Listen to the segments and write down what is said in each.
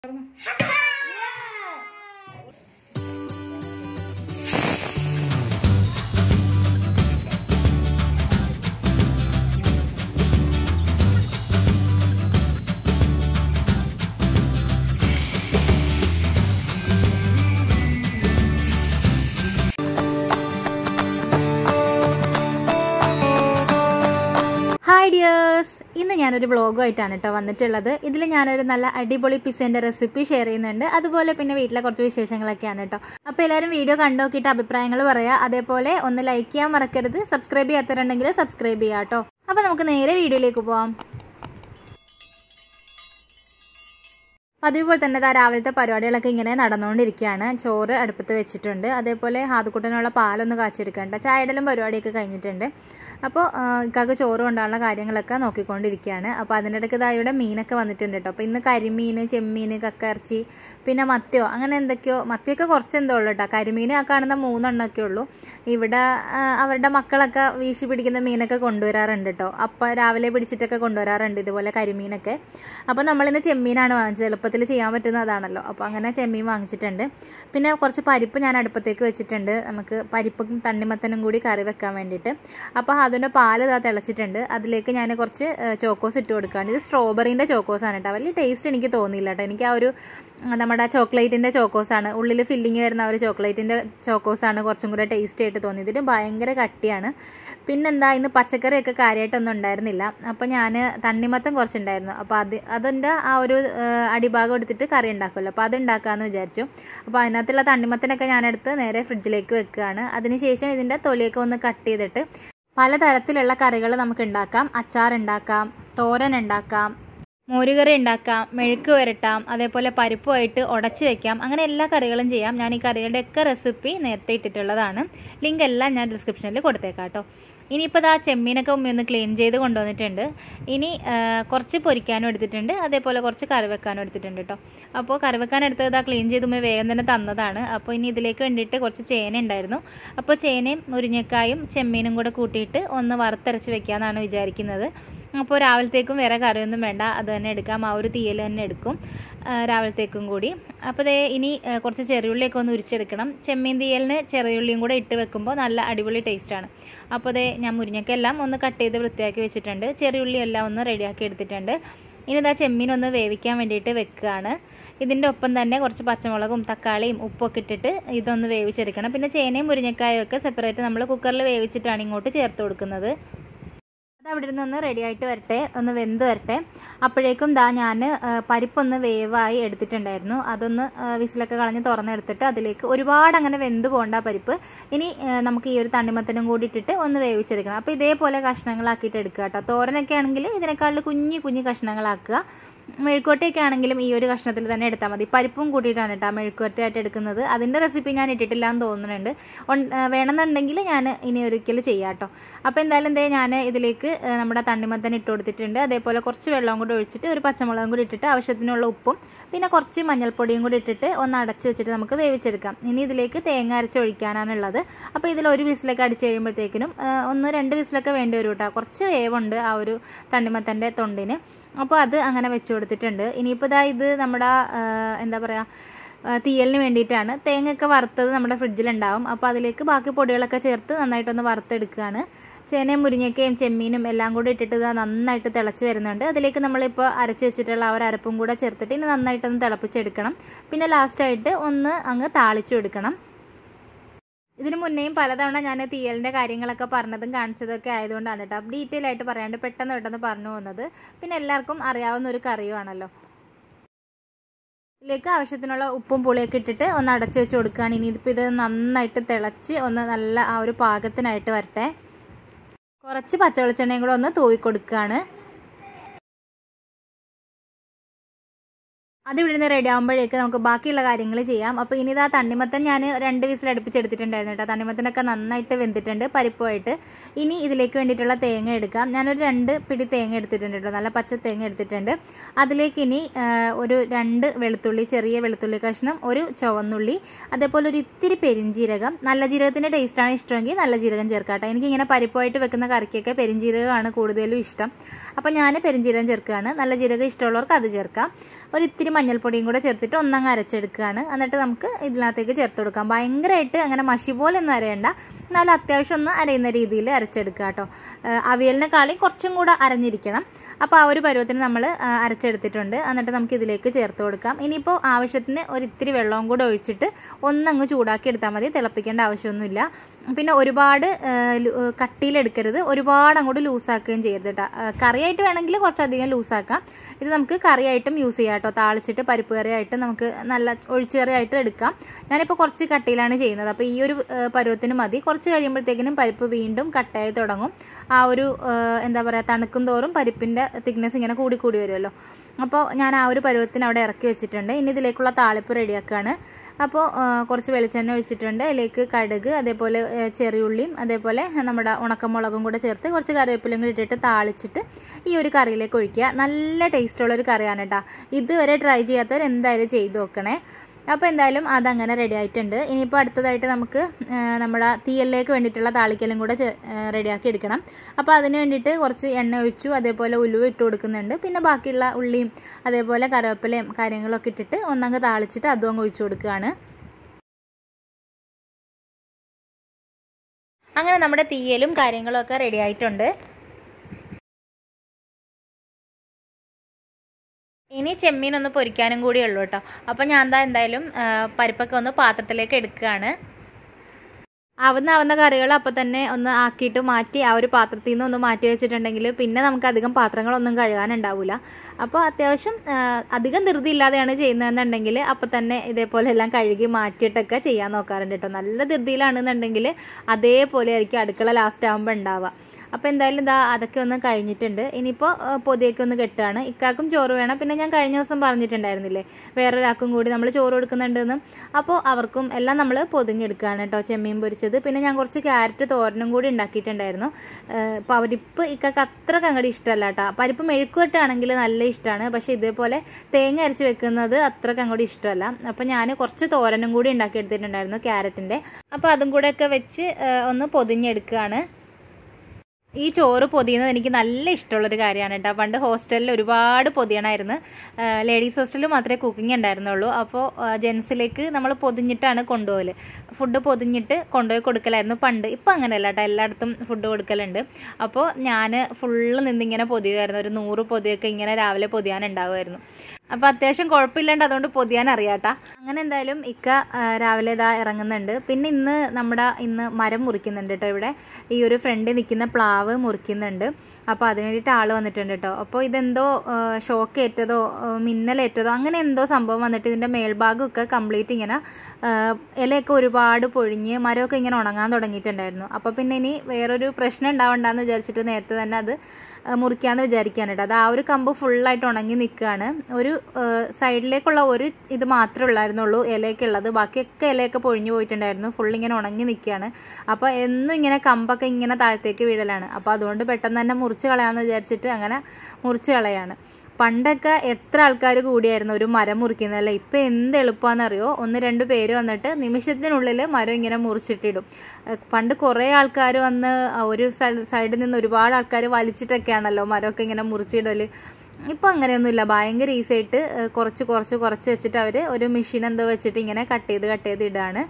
hi dears ഇന്ന് ഞാനൊരു വ്ളോഗുമായിട്ടാണ് കേട്ടോ വന്നിട്ടുള്ളത് ഇതിൽ ഞാനൊരു നല്ല അടിപൊളി പിസ്സേൻ്റെ റെസിപ്പി ഷെയർ ചെയ്യുന്നുണ്ട് അതുപോലെ പിന്നെ വീട്ടിലെ കുറച്ച് വിശേഷങ്ങളൊക്കെയാണ് കേട്ടോ അപ്പോൾ എല്ലാവരും വീഡിയോ കണ്ടു നോക്കിയിട്ട് അഭിപ്രായങ്ങൾ പറയുക അതേപോലെ ഒന്ന് ലൈക്ക് ചെയ്യാൻ മറക്കരുത് സബ്സ്ക്രൈബ് ചെയ്യാത്തവരുണ്ടെങ്കിൽ സബ്സ്ക്രൈബ് ചെയ്യാം കേട്ടോ അപ്പോൾ നമുക്ക് നേരെ വീഡിയോയിലേക്ക് പോവാം പതിവ് പോലെ തന്നെ ദാ രാവിലത്തെ പരിപാടികളൊക്കെ ഇങ്ങനെ നടന്നുകൊണ്ടിരിക്കുകയാണ് ചോറ് അടുപ്പത്ത് വെച്ചിട്ടുണ്ട് അതേപോലെ ഹാതുക്കുട്ടനുള്ള പാലൊന്ന് കാച്ചെടുക്കണ്ട ചായടലും പരിപാടിയൊക്കെ കഴിഞ്ഞിട്ടുണ്ട് അപ്പോൾ ഇക്കാക്ക് ചോറ് കൊണ്ടാനുള്ള കാര്യങ്ങളൊക്കെ നോക്കിക്കൊണ്ടിരിക്കുകയാണ് അപ്പോൾ അതിൻ്റെ ഇടയ്ക്ക് ഇതാ ഇവിടെ മീനൊക്കെ വന്നിട്ടുണ്ട് കേട്ടോ അപ്പോൾ ഇന്ന് കരിമീൻ ചെമ്മീൻ കക്കയിറച്ചി പിന്നെ മത്തിയോ അങ്ങനെ എന്തൊക്കെയോ മത്തിയൊക്കെ കുറച്ച് എന്തോ ഉള്ളൂ കേട്ടോ കരിമീൻ ആ കാണുന്ന മൂന്നെണ്ണമൊക്കെ ഉള്ളൂ ഇവിടെ ആ, അവരുടെ മക്കളൊക്കെ വീശി പിടിക്കുന്ന മീനൊക്കെ കൊണ്ടുവരാറുണ്ട് കേട്ടോ അപ്പം രാവിലെ പിടിച്ചിട്ടൊക്കെ കൊണ്ടുവരാറുണ്ട് ഇതുപോലെ കരിമീനൊക്കെ അപ്പോൾ നമ്മളിന്ന് ചെമ്മീനാണ് വാങ്ങിച്ചത് എളുപ്പത്തിൽ ചെയ്യാൻ പറ്റുന്ന അതാണല്ലോ അപ്പോൾ അങ്ങനെ ചെമ്മീൻ വാങ്ങിച്ചിട്ടുണ്ട് പിന്നെ കുറച്ച് പരിപ്പ് ഞാൻ അടുപ്പത്തേക്ക് വെച്ചിട്ടുണ്ട് നമുക്ക് പരിപ്പും തണ്ണിമത്തനും കൂടി കറി വെക്കാൻ വേണ്ടിയിട്ട് അപ്പോൾ അതിൻ്റെ പാല് ഇതാ തിളച്ചിട്ടുണ്ട് അതിലേക്ക് ഞാൻ കുറച്ച് ഏഹ്, ചോക്കോസ് ഇട്ട് കൊടുക്കുകയാണ് ഇത് സ്ട്രോബെറീൻ്റെ ചോക്കോസാണ് കേട്ടോ വലിയ ടേസ്റ്റ് എനിക്ക് തോന്നിയില്ല കേട്ടോ എനിക്ക് ആ ഒരു ഉം, നമ്മുടെ ചോക്ലേറ്റിൻ്റെ ചോക്കോസാണ് ഉള്ളിൽ ഫില്ലിങ് വരുന്ന ആ ഒരു ചോക്ലേറ്റിൻ്റെ ചോക്കോസാണ് കുറച്ചും കൂടെ ടേസ്റ്റ് ആയിട്ട് തോന്നിയത് ഇതിന് ഭയങ്കര കട്ടിയാണ് പിന്നെന്താ ഇന്ന് പച്ചക്കറിയൊക്കെ കാര്യമായിട്ടൊന്നും ഉണ്ടായിരുന്നില്ല അപ്പോൾ ഞാൻ തണ്ണിമത്തം കുറച്ചുണ്ടായിരുന്നു അപ്പോൾ അത് അതിൻ്റെ ആ ഒരു ഏഹ്, അടിഭാഗം എടുത്തിട്ട് കറി ഉണ്ടാക്കുമല്ലോ അപ്പോൾ അത് ഉണ്ടാക്കാമെന്ന് വിചാരിച്ചു അപ്പോൾ അതിനകത്തുള്ള തണ്ണിമത്തനൊക്കെ ഞാനെടുത്ത് നേരെ ഫ്രിഡ്ജിലേക്ക് വെക്കുകയാണ് അതിനുശേഷം ഇതിൻ്റെ തൊലിയൊക്കെ ഒന്ന് കട്ട് ചെയ്തിട്ട് പലതരത്തിലുള്ള കറികൾ നമുക്ക് ഉണ്ടാക്കാം അച്ചാർ ഉണ്ടാക്കാം തോരൻ ഉണ്ടാക്കാം മോരുകറി ഉണ്ടാക്കാം മെഴുക്ക് വരട്ടാം അതേപോലെ പരിപ്പുമായിട്ട് ഉടച്ച് വെക്കാം അങ്ങനെ എല്ലാ കറികളും ചെയ്യാം ഞാൻ ഈ കറികളുടെ ഒക്കെ റെസിപ്പി നേരത്തെ ഇട്ടിട്ടുള്ളതാണ് ലിങ്ക് എല്ലാം ഞാൻ ഡിസ്ക്രിപ്ഷനിൽ കൊടുത്തേക്കാം കേട്ടോ ഇനിയിപ്പോൾ ആ ചെമ്മീനൊക്കെ ഉമ്മ ഒന്ന് ക്ലീൻ ചെയ്ത് കൊണ്ടുവന്നിട്ടുണ്ട് ഇനി ആ, കുറച്ച് പൊരിക്കാനും എടുത്തിട്ടുണ്ട് അതേപോലെ കുറച്ച് കറി വെക്കാനും എടുത്തിട്ടുണ്ട് കേട്ടോ അപ്പോൾ കറി വെക്കാൻ എടുത്തത് ആ ക്ലീൻ ചെയ്ത് ഉമ്മ വേഗം തന്നെ തന്നതാണ് അപ്പോൾ ഇനി ഇതിലേക്ക് വേണ്ടിയിട്ട് കുറച്ച് ചേന ഉണ്ടായിരുന്നു അപ്പോൾ ചേനയും മുരിങ്ങക്കായും ചെമ്മീനും കൂടെ കൂട്ടിയിട്ട് ഒന്ന് വറുത്തരച്ച് വെക്കാമെന്നാണ് വിചാരിക്കുന്നത് അപ്പോൾ രാവിലത്തേക്കും വേറെ കറിയൊന്നും വേണ്ട അത് തന്നെ എടുക്കാം ആ ഒരു തീയൽ തന്നെ എടുക്കും ആ, രാവിലത്തേക്കും കൂടി അപ്പോൾ ദേ ഇനി ആ, കുറച്ച് ചെറിയുള്ളിയൊക്കെ ഒന്ന് ഉരിച്ചെടുക്കണം ചെമ്മീൻ തീയലിന് ചെറിയുള്ളിയും കൂടെ ഇട്ട് വെക്കുമ്പോൾ നല്ല അടിപൊളി ടേസ്റ്റാണ് അപ്പോൾ ദേ ഞാൻ മുരിങ്ങക്കെല്ലാം ഒന്ന് കട്ട് ചെയ്ത് വൃത്തിയാക്കി വെച്ചിട്ടുണ്ട് ചെറിയുള്ളി എല്ലാം ഒന്ന് റെഡിയാക്കി എടുത്തിട്ടുണ്ട് ഇനി ഇതാ ചെമ്മീൻ ഒന്ന് വേവിക്കാൻ വേണ്ടിയിട്ട് വെക്കുകയാണ് ഇതിൻ്റെ ഒപ്പം തന്നെ കുറച്ച് പച്ചമുളകും തക്കാളിയും ഉപ്പൊക്കെ ഇട്ടിട്ട് ഇതൊന്ന് വേവിച്ചെടുക്കണം പിന്നെ ചേനയും മുരിങ്ങക്കായും ഒക്കെ സെപ്പറേറ്റ് നമ്മൾ കുക്കറിൽ വേവിച്ചിട്ടാണ് ഇങ്ങോട്ട് ചേർത്ത് കൊടുക്കുന്നത് അത് അവിടെ നിന്ന് ഒന്ന് റെഡി ആയിട്ട് വരട്ടെ ഒന്ന് വെന്ത് വരട്ടെ അപ്പോഴേക്കും ദാ ഞാൻ പരിപ്പൊന്ന് വേവായി എടുത്തിട്ടുണ്ടായിരുന്നു അതൊന്ന് ആ, വിസിലൊക്കെ കളഞ്ഞ് തുറന്നെടുത്തിട്ട് അതിലേക്ക് ഒരുപാട് അങ്ങനെ വെന്ത് പോകണ്ട പരിപ്പ് ഇനി ആ, നമുക്ക് ഈ ഒരു തണ്ണിമത്തനും കൂടി ഇട്ടിട്ട് ഒന്ന് വേവിച്ചെടുക്കണം അപ്പോൾ ഇതേപോലെ കഷ്ണങ്ങളാക്കിയിട്ട് എടുക്കുക കേട്ടോ തോരനൊക്കെ ആണെങ്കിൽ ഇതിനേക്കാളും കുഞ്ഞി കുഞ്ഞി കഷ്ണങ്ങളാക്കുക മെഴുക്കോട്ടയൊക്കെ ആണെങ്കിലും ഈ ഒരു കഷ്ണത്തിൽ തന്നെ എടുത്താൽ മതി പരിപ്പും കൂട്ടിയിട്ടാണ് കേട്ടോ മെഴുക്കോട്ടയായിട്ട് എടുക്കുന്നത് അതിൻ്റെ റെസിപ്പി ഞാൻ ഇട്ടിട്ടില്ല എന്ന് തോന്നുന്നുണ്ട് ഉൺ- ആ, വേണമെന്നുണ്ടെങ്കിൽ ഞാൻ ഇനി ഒരിക്കൽ ചെയ്യാം കേട്ടോ അപ്പോൾ എന്തായാലും എന്തേ ഞാൻ ഇതിലേക്ക് ആ, നമ്മുടെ തണ്ണിമത്തൻ ഇട്ട് കൊടുത്തിട്ടുണ്ട് അതേപോലെ കുറച്ച് വെള്ളവും കൂടി ഒഴിച്ചിട്ട് ഒരു പച്ചമുളകും കൂടി ഇട്ടിട്ട് ആവശ്യത്തിനുള്ള ഉപ്പും പിന്നെ കുറച്ച് മഞ്ഞൾപ്പൊടിയും കൂടി ഇട്ടിട്ട് ഒന്ന് അടച്ച് വെച്ചിട്ട് നമുക്ക് വേവിച്ചെടുക്കാം ഇനി ഇതിലേക്ക് തേങ്ങ അരച്ച് ഒഴിക്കാനാണുള്ളത് അപ്പോൾ ഇതിൽ ഒരു വിസിലൊക്കെ അടിച്ച് കഴിയുമ്പോഴത്തേക്കിനും ആ, ഒന്ന് രണ്ട് വിസിലൊക്കെ വേണ്ടി വരും കേട്ടോ കുറച്ച് വേവുണ്ട് ആ ഒരു തണ്ണിമത്തൻ്റെ തൊണ്ടിന് അപ്പോൾ അത് അങ്ങനെ വെച്ച് കൊടുത്തിട്ടുണ്ട് ഇനിയിപ്പോൾ ഇതാ ഇത് നമ്മുടെ ആ, എന്താ പറയുക ആ, തീയലിന് വേണ്ടിയിട്ടാണ് തേങ്ങയൊക്കെ വറുത്തത് നമ്മുടെ ഫ്രിഡ്ജിലുണ്ടാവും അപ്പോൾ അതിലേക്ക് ബാക്കി പൊടികളൊക്കെ ചേർത്ത് നന്നായിട്ടൊന്ന് വറുത്തെടുക്കുകയാണ് ചേനയും മുരിങ്ങയ്ക്കയും ചെമ്മീനും എല്ലാം കൂടി ഇട്ടിട്ട് ഇത് നന്നായിട്ട് തിളച്ച് വരുന്നുണ്ട് അതിലേക്ക് നമ്മളിപ്പോൾ അരച്ച് വെച്ചിട്ടുള്ള ആ ഒരു അരപ്പും കൂടെ ചേർത്തിട്ട് ഇനി നന്നായിട്ടൊന്ന് തിളപ്പിച്ചെടുക്കണം പിന്നെ ലാസ്റ്റായിട്ട് ഒന്ന് അങ്ങ് താളിച്ചു എടുക്കണം ഇതിന് മുന്നേയും പലതവണ ഞാൻ തീയലിൻ്റെ കാര്യങ്ങളൊക്കെ പറഞ്ഞതും കാണിച്ചതൊക്കെ ആയതുകൊണ്ടാണ് കേട്ടോ ഡീറ്റെയിൽ ആയിട്ട് പറയാണ്ട് പെട്ടെന്ന് പെട്ടെന്ന് പറഞ്ഞു പോകുന്നത് പിന്നെ എല്ലാവർക്കും അറിയാവുന്ന ഒരു കറിയുമാണല്ലോ ഇതിലേക്ക് ആവശ്യത്തിനുള്ള ഉപ്പും പുളിയൊക്കെ ഇട്ടിട്ട് ഒന്ന് അടച്ചു വെച്ച് കൊടുക്കുകയാണ് ഇനി ഇതിപ്പോൾ ഇത് നന്നായിട്ട് തിളച്ച് ഒന്ന് നല്ല ആ ഒരു പാകത്തിനായിട്ട് വരട്ടെ കുറച്ച് പച്ചവെളിച്ചെണ്ണയും കൂടെ ഒന്ന് തൂവി കൊടുക്കുകയാണ് അത് ഇവിടുന്ന് റെഡി ആകുമ്പോഴേക്ക് നമുക്ക് ബാക്കിയുള്ള കാര്യങ്ങൾ ചെയ്യാം അപ്പോൾ ഇനി ഇതാ തണ്ണിമത്തൻ ഞാൻ രണ്ട് വിസിൽ അടുപ്പിച്ചെടുത്തിട്ടുണ്ടായിരുന്നു കേട്ടോ തണ്ണിമത്തനൊക്കെ നന്നായിട്ട് വെന്തിട്ടുണ്ട് പരിപ്പുമായിട്ട് ഇനി ഇതിലേക്ക് വേണ്ടിയിട്ടുള്ള തേങ്ങ എടുക്കാം ഞാനൊരു രണ്ട് പിടി തേങ്ങ എടുത്തിട്ടുണ്ട് കേട്ടോ നല്ല പച്ച തേങ്ങ എടുത്തിട്ടുണ്ട് അതിലേക്ക് ഇനി ആ, ഒരു രണ്ട് വെളുത്തുള്ളി ചെറിയ വെളുത്തുള്ളി കഷ്ണം ഒരു ചുവന്നുള്ളി അതേപോലെ ഒരു ഇത്തിരി പെരിഞ്ജീരകം നല്ല ജീരകത്തിൻ്റെ ടേസ്റ്റാണ് ഇഷ്ടമെങ്കിൽ നല്ല ജീരകം ചേർക്കാം കേട്ടോ എനിക്കിങ്ങനെ പരിപ്പുമായിട്ട് വെക്കുന്ന കറിക്കൊക്കെ പെരിഞ്ജീരകമാണ് കൂടുതലും ഇഷ്ടം അപ്പോൾ ഞാൻ പെരിഞ്ജീരകം ചേർക്കുകയാണ് നല്ല ജീരകം ഇഷ്ടമുള്ളവർക്ക് അത് ചേർക്കാം ഒരു ഇത്തിരി മഞ്ഞൾപ്പൊടിയും കൂടെ ചേർത്തിട്ട് ഒന്നങ്ങ് അരച്ചെടുക്കുകയാണ് എന്നിട്ട് നമുക്ക് ഇതിനകത്തേക്ക് ചേർത്ത് കൊടുക്കാം ഭയങ്കരമായിട്ട് അങ്ങനെ മഷി പോലെ ഒന്നും അരയണ്ട എന്നാലും അത്യാവശ്യം ഒന്ന് അരയുന്ന രീതിയിൽ അരച്ചെടുക്കുക കേട്ടോ അവിയലിനെക്കാളും കുറച്ചും കൂടെ അരഞ്ഞിരിക്കണം അപ്പോൾ ആ ഒരു പരുവത്തിന് നമ്മൾ അരച്ചെടുത്തിട്ടുണ്ട് എന്നിട്ട് നമുക്ക് ഇതിലേക്ക് ചേർത്ത് കൊടുക്കാം ഇനിയിപ്പോൾ ആവശ്യത്തിന് ഒരു ഇത്തിരി വെള്ളവും കൂടെ ഒഴിച്ചിട്ട് ഒന്നങ്ങ് ചൂടാക്കി എടുത്താൽ മതി തിളപ്പിക്കേണ്ട ആവശ്യമൊന്നുമില്ല പിന്നെ ഒരുപാട് കട്ടിയിലെടുക്കരുത് ഒരുപാട് അങ്ങോട്ട് ലൂസാക്കുകയും ചെയ്യരുത് കേട്ടോ കറിയായിട്ട് വേണമെങ്കിൽ കുറച്ചധികം ലൂസാക്കാം ഇത് നമുക്ക് കറിയായിട്ടും യൂസ് ചെയ്യാം കേട്ടോ താളിച്ചിട്ട് പരിപ്പ് കറിയായിട്ട് നമുക്ക് നല്ല ഒഴിച്ചു കറിയായിട്ട് എടുക്കാം ഞാനിപ്പോൾ കുറച്ച് കട്ടിയിലാണ് ചെയ്യുന്നത് അപ്പോൾ ഈ ഒരു പരുവത്തിന് മതി കുറച്ച് കഴിയുമ്പോഴത്തേക്കിനും പരിപ്പ് വീണ്ടും കട്ടയായി തുടങ്ങും ആ ഒരു എന്താ പറയുക തണുക്കും തോറും പരിപ്പിൻ്റെ തിക്നെസ് ഇങ്ങനെ കൂടി കൂടി വരുമല്ലോ അപ്പോൾ ഞാൻ ആ ഒരു പരുവത്തിന് അവിടെ ഇറക്കി വെച്ചിട്ടുണ്ട് ഇനി ഇതിലേക്കുള്ള താളിപ്പ് റെഡിയാക്കുകയാണ് അപ്പോൾ കുറച്ച് വെളിച്ചെണ്ണ ഒഴിച്ചിട്ടുണ്ട് അതിലേക്ക് കടുക് അതേപോലെ ചെറിയുള്ളിയും അതേപോലെ നമ്മുടെ ഉണക്കമുളകും കൂടെ ചേർത്ത് കുറച്ച് കറിവേപ്പിലയും കൂടി ഇട്ടിട്ട് താളിച്ചിട്ട് ഈ ഒരു കറിയിലേക്ക് ഒഴിക്കുക നല്ല ടേസ്റ്റുള്ള ഒരു കറിയാണ് കേട്ടോ ഇതുവരെ ട്രൈ ചെയ്യാത്തവർ എന്തായാലും ചെയ്ത് നോക്കണേ അപ്പോൾ എന്തായാലും അതങ്ങനെ റെഡി ആയിട്ടുണ്ട് ഇനിയിപ്പോൾ അടുത്തതായിട്ട് നമുക്ക് നമ്മുടെ തീയലിലേക്ക് വേണ്ടിയിട്ടുള്ള താളിക്കലും കൂടെ റെഡിയാക്കി എടുക്കണം അപ്പോൾ അതിന് വേണ്ടിയിട്ട് കുറച്ച് എണ്ണ ഒഴിച്ചു അതേപോലെ ഉലുവ ഇട്ട് കൊടുക്കുന്നുണ്ട് പിന്നെ ബാക്കിയുള്ള ഉള്ളിയും അതേപോലെ കറിവേപ്പിലയും കാര്യങ്ങളൊക്കെ ഇട്ടിട്ട് ഒന്നങ്ങ് താളിച്ചിട്ട് അതും അങ്ങ് ഒഴിച്ചു കൊടുക്കുകയാണ് അങ്ങനെ നമ്മുടെ തീയലും കാര്യങ്ങളൊക്കെ റെഡി ആയിട്ടുണ്ട് ഇനി ചെമ്മീൻ ഒന്ന് പൊരിക്കാനും കൂടി ഉള്ളൂ കേട്ടോ അപ്പോൾ ഞാൻ എന്താ എന്തായാലും പരിപ്പൊക്കെ ഒന്ന് പാത്രത്തിലേക്ക് എടുക്കുകയാണ് ആവുന്ന ആവുന്ന കറികൾ അപ്പോൾ തന്നെ ഒന്ന് ആക്കിയിട്ട് മാറ്റി ആ ഒരു പാത്രത്തിൽ നിന്ന് ഒന്ന് മാറ്റി വെച്ചിട്ടുണ്ടെങ്കിൽ പിന്നെ നമുക്ക് അധികം പാത്രങ്ങളൊന്നും കഴുകാനുണ്ടാവില്ല അപ്പോൾ അത്യാവശ്യം അധികം ധൃതി ഇല്ലാതെയാണ് ചെയ്യുന്നതെന്നുണ്ടെങ്കിൽ അപ്പോൾ തന്നെ ഇതേപോലെ എല്ലാം കഴുകി മാറ്റിയിട്ടൊക്കെ ചെയ്യാൻ നോക്കാറുണ്ട് കേട്ടോ നല്ല ധൃതിയിലാണെന്നുണ്ടെങ്കിൽ അതേപോലെ ആയിരിക്കും അടുക്കള ലാസ്റ്റ് ആകുമ്പോൾ ഉണ്ടാവുക അപ്പോൾ എന്തായാലും ഇതാ അതൊക്കെ ഒന്ന് കഴിഞ്ഞിട്ടുണ്ട് ഇനിയിപ്പോൾ പൊതിയൊക്കെ ഒന്ന് കെട്ടുകയാണ് ഇക്കാക്കും ചോറ് വേണം പിന്നെ ഞാൻ കഴിഞ്ഞ ദിവസം പറഞ്ഞിട്ടുണ്ടായിരുന്നില്ലേ വേറൊരാൾക്കും കൂടി നമ്മൾ ചോറ് കൊടുക്കുന്നുണ്ടെന്നും അപ്പോൾ അവർക്കും എല്ലാം നമ്മൾ പൊതിഞ്ഞെടുക്കുകയാണ് കേട്ടോ ചെമ്മീൻ പൊരിച്ചത് പിന്നെ ഞാൻ കുറച്ച് ക്യാരറ്റ് തോരനും കൂടി ഉണ്ടാക്കിയിട്ടുണ്ടായിരുന്നു പരിപ്പ് ഇക്കാക്ക് അത്ര കങ്ങടി ഇഷ്ടമല്ല കേട്ടോ പരിപ്പ് മെഴുക്കുവട്ടാണെങ്കിൽ നല്ല ഇഷ്ടമാണ് പക്ഷേ ഇതേപോലെ തേങ്ങ അരച്ച് വെക്കുന്നത് അത്ര കങ്ങടി ഇഷ്ടമല്ല അപ്പോൾ ഞാൻ കുറച്ച് തോരനും കൂടി ഉണ്ടാക്കിയെടുത്തിട്ടുണ്ടായിരുന്നു ക്യാരറ്റിൻ്റെ അപ്പോൾ അതും കൂടെയൊക്കെ വെച്ച് ഒന്ന് പൊതിഞ്ഞെടുക്കുകയാണ് ഈ ചോറ് പൊതിയുന്നത് എനിക്ക് നല്ല ഇഷ്ടമുള്ളൊരു കാര്യമാണ് കേട്ടോ പണ്ട് ഹോസ്റ്റലിൽ ഒരുപാട് പൊതിയണമായിരുന്നു ലേഡീസ് ഹോസ്റ്റലിൽ മാത്രമേ കുക്കിംഗ് ഉണ്ടായിരുന്നുള്ളൂ അപ്പോൾ ജെൻസിലേക്ക് നമ്മൾ പൊതിഞ്ഞിട്ടാണ് കൊണ്ടുപോകല് ഫുഡ് പൊതിഞ്ഞിട്ട് കൊണ്ടുപോയി കൊടുക്കലായിരുന്നു പണ്ട് ഇപ്പം അങ്ങനെയല്ല കേട്ടോ എല്ലായിടത്തും ഫുഡ് കൊടുക്കലുണ്ട് അപ്പോൾ ഞാൻ ഫുള്ള് നിന്നിങ്ങനെ പൊതിയുമായിരുന്നു ഒരു നൂറ് പൊതിയൊക്കെ ഇങ്ങനെ രാവിലെ പൊതിയാനുണ്ടാകുമായിരുന്നു അപ്പോൾ അത്യാവശ്യം കുഴപ്പമില്ലാണ്ട് അതുകൊണ്ട് പൊതിയാൻ അറിയാട്ടാ അങ്ങനെ എന്തായാലും ഇക്ക രാവിലെ ഇതാ ഇറങ്ങുന്നുണ്ട് പിന്നെ ഇന്ന് നമ്മുടെ ഇന്ന് മരം മുറിക്കുന്നുണ്ട് കേട്ടോ ഇവിടെ ഈ ഒരു ഫ്രണ്ടിൽ നിൽക്കുന്ന പ്ലാവ് മുറിക്കുന്നുണ്ട് അപ്പോൾ അതിന് വേണ്ടിയിട്ട് ആൾ വന്നിട്ടുണ്ട് കേട്ടോ അപ്പോൾ ഇതെന്തോ ഷോക്ക് ഏറ്റതോ മിന്നലേറ്റതോ അങ്ങനെ എന്തോ സംഭവം വന്നിട്ട് ഇതിൻ്റെ മേൽഭാഗമൊക്കെ കംപ്ലീറ്റ് ഇങ്ങനെ ഇലയൊക്കെ ഒരുപാട് പൊഴിഞ്ഞ് മരമൊക്കെ ഇങ്ങനെ ഉണങ്ങാൻ തുടങ്ങിയിട്ടുണ്ടായിരുന്നു അപ്പോൾ പിന്നെ ഇനി വേറൊരു പ്രശ്നം ഉണ്ടാവണ്ടെന്ന് വിചാരിച്ചിട്ട് നേരത്തെ തന്നെ അത് മുറിക്കാമെന്ന് വിചാരിക്കാനുണ്ട് അത് ആ ഒരു കമ്പ് ഫുള്ളായിട്ട് ഉണങ്ങി നിൽക്കുകയാണ് ഒരു സൈഡിലേക്കുള്ള ഒരു ഇത് മാത്രമേ ഉള്ളായിരുന്നുള്ളൂ ഇലയൊക്കെ ഉള്ളത് ബാക്കിയൊക്കെ ഇലയൊക്കെ പൊഴിഞ്ഞു പോയിട്ടുണ്ടായിരുന്നു ഫുൾ ഇങ്ങനെ ഉണങ്ങി നിൽക്കുകയാണ് അപ്പോൾ എന്നും ഇങ്ങനെ കമ്പൊക്കെ ഇങ്ങനെ താഴത്തേക്ക് വീഴലാണ് അപ്പോൾ അതുകൊണ്ട് പെട്ടെന്ന് തന്നെ മുറിച്ച് കളയാമെന്ന് വിചാരിച്ചിട്ട് അങ്ങനെ മുറിച്ച് കളയാണ് പണ്ടൊക്കെ എത്ര ആൾക്കാർ കൂടിയായിരുന്നു ഒരു മരം മുറിക്കുന്നതല്ലേ ഇപ്പം എന്ത് എളുപ്പമാണെന്നറിയോ ഒന്ന് രണ്ട് പേര് വന്നിട്ട് നിമിഷത്തിനുള്ളിൽ മരം ഇങ്ങനെ മുറിച്ചിട്ടിടും പണ്ട് കുറേ ആൾക്കാർ വന്ന് ഒരു സൈഡിൽ നിന്ന് ഒരുപാട് ആൾക്കാർ വലിച്ചിട്ടൊക്കെയാണല്ലോ മരമൊക്കെ ഇങ്ങനെ മുറിച്ചിടൽ ഇപ്പം അങ്ങനെയൊന്നുമില്ല ഭയങ്കര ഈസി ആയിട്ട് കുറച്ച് കുറച്ച് കുറച്ച് വെച്ചിട്ട് അവർ ഒരു മെഷീൻ എന്തോ വെച്ചിട്ട് ഇങ്ങനെ കട്ട് ചെയ്ത് കട്ട് ചെയ്ത് ഇടാണ്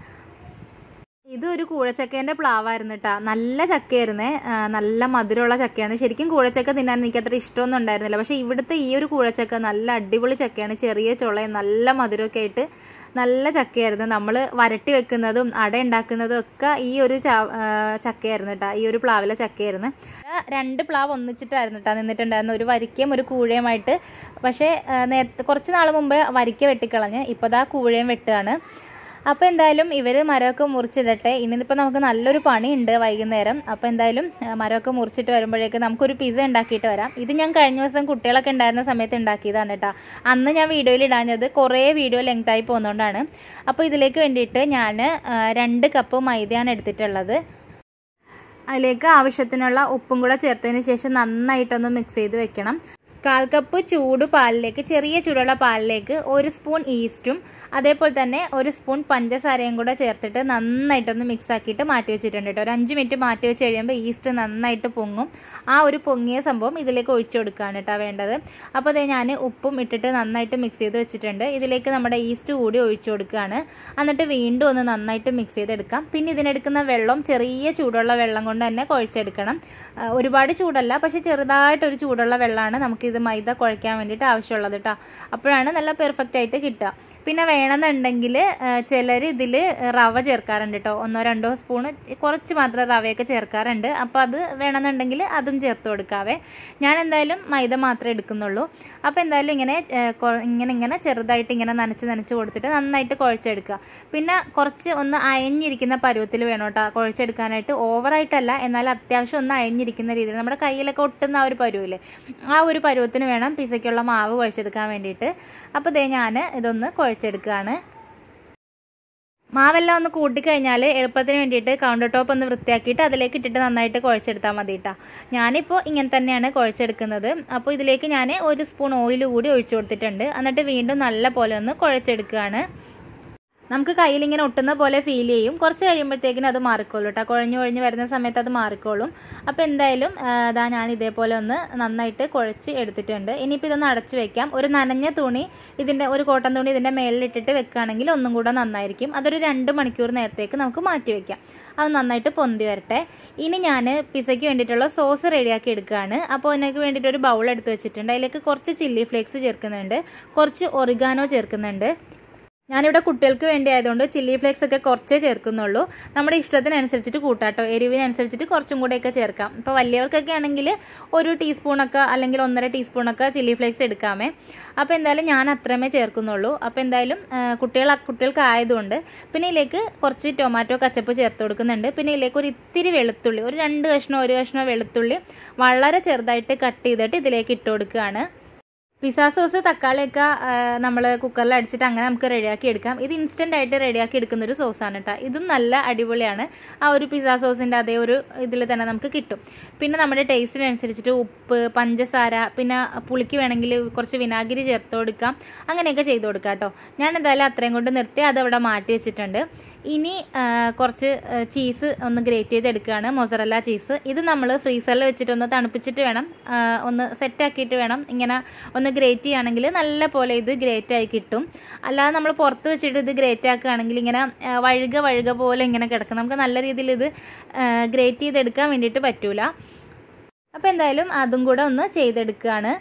ഇത് ഒരു കൂഴച്ചക്കേൻ്റെ പ്ലാവായിരുന്നു കേട്ടോ നല്ല ചക്കയായിരുന്നേ നല്ല മധുരമുള്ള ചക്കയാണ് ശരിക്കും കൂഴച്ചക്ക തിന്നാൻ എനിക്ക് അത്ര ഇഷ്ടമൊന്നും ഉണ്ടായിരുന്നില്ല പക്ഷേ ഇവിടുത്തെ ഈ ഒരു കൂഴച്ചക്ക നല്ല അടിപൊളി ചക്കയാണ് ചെറിയ ചുളയും നല്ല മധുരമൊക്കെ ആയിട്ട് നല്ല ചക്കയായിരുന്നു നമ്മൾ വരട്ടി വെക്കുന്നതും അട ഉണ്ടാക്കുന്നതും ഒക്കെ ഈ ഒരു ചക്കയായിരുന്നു കേട്ടോ ഈ ഒരു പ്ലാവിലെ ചക്കയായിരുന്നു രണ്ട് പ്ലാവ് ഒന്നിച്ചിട്ടായിരുന്നു കേട്ടോ നിന്നിട്ടുണ്ടായിരുന്നു ഒരു വരിക്കയും ഒരു കൂഴയുമായിട്ട് പക്ഷേ നേരത്തെ കുറച്ച് നാൾ മുമ്പ് വരിക്ക വെട്ടിക്കളഞ്ഞ് ഇപ്പോൾ ദാ കൂഴയും വെട്ടുകയാണ് അപ്പോൾ എന്തായാലും ഇവർ മരമൊക്കെ മുറിച്ചിടട്ടെ ഇന്നിപ്പോൾ നമുക്ക് നല്ലൊരു പണിയുണ്ട് വൈകുന്നേരം അപ്പോൾ എന്തായാലും മരമൊക്കെ മുറിച്ചിട്ട് വരുമ്പോഴേക്ക് നമുക്കൊരു പിസ്സ ഉണ്ടാക്കിയിട്ട് വരാം ഇത് ഞാൻ കഴിഞ്ഞ ദിവസം കുട്ടികളൊക്കെ ഉണ്ടായിരുന്ന സമയത്ത് ഉണ്ടാക്കിയതാണ് കേട്ടോ അന്ന് ഞാൻ വീഡിയോയിൽ ഇടാഞ്ഞത് കുറേ വീഡിയോ ലെങ്തായി പോകുന്നതുകൊണ്ടാണ് അപ്പോൾ ഇതിലേക്ക് വേണ്ടിയിട്ട് ഞാൻ രണ്ട് കപ്പ് മൈദയാണ് എടുത്തിട്ടുള്ളത് അതിലേക്ക് ആവശ്യത്തിനുള്ള ഉപ്പും കൂടെ ചേർത്തതിന് ശേഷം നന്നായിട്ടൊന്ന് മിക്സ് ചെയ്ത് വെക്കണം കാൽ കപ്പ് ചൂട് പാലിലേക്ക് ചെറിയ ചൂടുള്ള പാലിലേക്ക് ഒരു സ്പൂൺ ഈസ്റ്റും അതേപോലെ തന്നെ ഒരു സ്പൂൺ പഞ്ചസാരയും കൂടെ ചേർത്തിട്ട് നന്നായിട്ടൊന്ന് മിക്സ് ആക്കിയിട്ട് മാറ്റി വെച്ചിട്ടുണ്ട് കേട്ടോ ഒരു അഞ്ച് മിനിറ്റ് മാറ്റി വെച്ച് കഴിയുമ്പോൾ ഈസ്റ്റ് നന്നായിട്ട് പൊങ്ങും ആ ഒരു പൊങ്ങിയ സംഭവം ഇതിലേക്ക് ഒഴിച്ചു കൊടുക്കുകയാണ് കേട്ടോ വേണ്ടത് അപ്പോൾ അതേ ഞാൻ ഉപ്പും ഇട്ടിട്ട് നന്നായിട്ട് മിക്സ് ചെയ്ത് വെച്ചിട്ടുണ്ട് ഇതിലേക്ക് നമ്മുടെ ഈസ്റ്റ് കൂടി ഒഴിച്ചു കൊടുക്കുകയാണ് എന്നിട്ട് വീണ്ടും ഒന്ന് നന്നായിട്ട് മിക്സ് ചെയ്തെടുക്കാം പിന്നെ ഇതിനെടുക്കുന്ന വെള്ളം ചെറിയ ചൂടുള്ള വെള്ളം കൊണ്ട് തന്നെ കുഴച്ചെടുക്കണം ആ, ഒരുപാട് ചൂടല്ല പക്ഷെ ചെറുതായിട്ടൊരു ചൂടുള്ള വെള്ളമാണ് നമുക്കിത് മൈദ കുഴയ്ക്കാൻ വേണ്ടിയിട്ട് ആവശ്യമുള്ളത് കേട്ടോ അപ്പോഴാണ് നല്ല പെർഫെക്റ്റ് ആയിട്ട് കിട്ടുക പിന്നെ വേണമെന്നുണ്ടെങ്കിൽ ചിലർ ഇതിൽ റവ ചേർക്കാറുണ്ട് കേട്ടോ ഒന്നോ രണ്ടോ സ്പൂണ് കുറച്ച് മാത്രം റവയൊക്കെ ചേർക്കാറുണ്ട് അപ്പോൾ അത് വേണമെന്നുണ്ടെങ്കിൽ അതും ചേർത്ത് കൊടുക്കാവേ ഞാൻ എന്തായാലും മൈദ മാത്രമേ എടുക്കുന്നുള്ളൂ അപ്പോൾ എന്തായാലും ഇങ്ങനെ ഏ, കൊ- ഇങ്ങനെ ഇങ്ങനെ ചെറുതായിട്ട് ഇങ്ങനെ നനച്ച് നനച്ച് കൊടുത്തിട്ട് നന്നായിട്ട് കുഴച്ചെടുക്കുക പിന്നെ കുറച്ച് ഒന്ന് അയഞ്ഞിരിക്കുന്ന പരുവത്തിൽ വേണം കേട്ടോ കുഴച്ചെടുക്കാനായിട്ട് ഓവറായിട്ടല്ല എന്നാൽ അത്യാവശ്യം ഒന്ന് അയഞ്ഞിരിക്കുന്ന രീതിയിൽ നമ്മുടെ കയ്യിലൊക്കെ ഒട്ടുന്ന ആ ഒരു പരുവില്ലേ ആ ഒരു പരുവത്തിന് വേണം പിസയ്ക്കുള്ള മാവ് കുഴച്ചെടുക്കാൻ വേണ്ടിയിട്ട് അപ്പോൾ ദേ ഞാൻ ഇതൊന്ന് കുഴച്ചെടുക്കുകയാണ് മാവെല്ലാം ഒന്ന് കൂട്ടിക്കഴിഞ്ഞാൽ എളുപ്പത്തിന് വേണ്ടിയിട്ട് കൗണ്ടർ ടോപ്പ് ഒന്ന് വൃത്തിയാക്കിയിട്ട് അതിലേക്ക് ഇട്ടിട്ട് നന്നായിട്ട് കുഴച്ചെടുത്താൽ മതി കേട്ടോ ഞാനിപ്പോൾ ഇങ്ങനെ തന്നെയാണ് കുഴച്ചെടുക്കുന്നത് അപ്പോൾ ഇതിലേക്ക് ഞാൻ ഒരു സ്പൂൺ ഓയിൽ കൂടി ഒഴിച്ചു കൊടുത്തിട്ടുണ്ട് എന്നിട്ട് വീണ്ടും നല്ല പോലെ ഒന്ന് കുഴച്ചെടുക്കുകയാണ് നമുക്ക് കയ്യിൽ ഇങ്ങനെ ഒട്ടുന്ന പോലെ ഫീൽ ചെയ്യും കുറച്ച് കഴിയുമ്പോഴത്തേക്കിനും അത് മാറിക്കോളും കേട്ടോ കുഴഞ്ഞു കുഴഞ്ഞ് വരുന്ന സമയത്ത് അത് മാറിക്കോളും അപ്പോൾ എന്തായാലും ആ, ദാ ഞാൻ ഇതേപോലെ ഒന്ന് നന്നായിട്ട് കുഴച്ച് എടുത്തിട്ടുണ്ട് ഇനിയിപ്പോൾ ഇതൊന്ന് അടച്ച് വെക്കാം ഒരു നനഞ്ഞ തുണി ഇതിൻ്റെ ഒരു കോട്ടൺ തുണി ഇതിൻ്റെ മേളിലിട്ടിട്ട് വെക്കുകയാണെങ്കിൽ ഒന്നും കൂടെ നന്നായിരിക്കും അതൊരു രണ്ട് മണിക്കൂർ നേരത്തേക്ക് നമുക്ക് മാറ്റി വെക്കാം അത് നന്നായിട്ട് പൊന്തി വരട്ടെ ഇനി ഞാൻ പിസയ്ക്ക് വേണ്ടിയിട്ടുള്ള സോസ് റെഡിയാക്കി എടുക്കുകയാണ് അപ്പോൾ അതിനൊക്കെ വേണ്ടിയിട്ട് ഒരു ബൗൾ എടുത്ത് വെച്ചിട്ടുണ്ട് അതിലേക്ക് കുറച്ച് ചില്ലി ഫ്ലേക്സ് ചേർക്കുന്നുണ്ട് കുറച്ച് ഒറിഗാനോ ചേർക്കുന്നുണ്ട് ഞാനിവിടെ കുട്ടികൾക്ക് വേണ്ടി ആയതുകൊണ്ട് ചില്ലി ഫ്ലേക്സ് ഒക്കെ കുറച്ചേ ചേർക്കുന്നുള്ളൂ നമ്മുടെ ഇഷ്ടത്തിനനുസരിച്ചിട്ട് കൂട്ടാട്ടോ എരിവിനനുസരിച്ചിട്ട് കുറച്ചും കൂടെയൊക്കെ ചേർക്കാം ഇപ്പോൾ വലിയവർക്കൊക്കെ ആണെങ്കിൽ ഒരു ടീസ്പൂണൊക്കെ അല്ലെങ്കിൽ ഒന്നര ടീസ്പൂണൊക്കെ ചില്ലി ഫ്ലേക്സ് എടുക്കാമേ അപ്പോൾ എന്തായാലും ഞാൻ അത്രമേ ചേർക്കുന്നുള്ളൂ അപ്പോൾ എന്തായാലും ആ, കുട്ടികൾ കുട്ടികൾക്ക് ആയതുകൊണ്ട് പിന്നെ ഇതിലേക്ക് കുറച്ച് ടൊമാറ്റോ കച്ചപ്പ് ചേർത്ത് കൊടുക്കുന്നുണ്ട് പിന്നെ ഇതിലേക്ക് ഒരു ഇത്തിരി വെളുത്തുള്ളി ഒരു രണ്ട് കഷ്ണം ഒരു കഷ്ണം വെളുത്തുള്ളി വളരെ ചെറുതായിട്ട് കട്ട് ചെയ്തിട്ട് ഇതിലേക്ക് ഇട്ട് കൊടുക്കുകയാണ് പിസ്സ സോസ് തക്കാളിയൊക്കെ നമ്മൾ കുക്കറിൽ അടിച്ചിട്ട് അങ്ങനെ നമുക്ക് റെഡിയാക്കി എടുക്കാം ഇത് ഇൻസ്റ്റൻ്റ് ആയിട്ട് റെഡിയാക്കി എടുക്കുന്ന ഒരു സോസാണ് കേട്ടോ ഇതും നല്ല അടിപൊളിയാണ് ആ ഒരു പിസ്സ സോസിൻ്റെ അതേ ഒരു ഇതിൽ തന്നെ നമുക്ക് കിട്ടും പിന്നെ നമ്മുടെ ടേസ്റ്റിനനുസരിച്ചിട്ട് ഉപ്പ് പഞ്ചസാര പിന്നെ പുളിക്ക് വേണമെങ്കിൽ കുറച്ച് വിനാഗിരി ചേർത്ത് കൊടുക്കാം അങ്ങനെയൊക്കെ ചെയ്ത് കൊടുക്കാം കേട്ടോ ഞാൻ എന്തായാലും അത്രയും കൊണ്ട് നിർത്തി അതവിടെ മാറ്റി വെച്ചിട്ടുണ്ട് ഇനി ആ, കുറച്ച് ചീസ് ഒന്ന് ഗ്രേറ്റ് ചെയ്തെടുക്കുകയാണ് മൊസറല്ല ചീസ് ഇത് നമ്മൾ ഫ്രീസറിൽ വെച്ചിട്ട് ഒന്ന് തണുപ്പിച്ചിട്ട് വേണം ആ, ഒന്ന് സെറ്റാക്കിയിട്ട് വേണം ഇങ്ങനെ ഒന്ന് ഗ്രേറ്റ് ചെയ്യുകയാണെങ്കിൽ നല്ല പോലെ ഇത് ഗ്രേറ്റ് ആയി കിട്ടും അല്ലാതെ നമ്മൾ പുറത്ത് വെച്ചിട്ട് ഇത് ഗ്രേറ്റ് ആക്കുകയാണെങ്കിൽ ഇങ്ങനെ ആ, വഴുക വഴുക പോലെ ഇങ്ങനെ കിടക്കും നമുക്ക് നല്ല രീതിയിൽ ഇത് ഗ്രേറ്റ് ചെയ്തെടുക്കാൻ വേണ്ടിയിട്ട് പറ്റൂല അപ്പോൾ എന്തായാലും അതും കൂടെ ഒന്ന് ചെയ്തെടുക്കുകയാണ്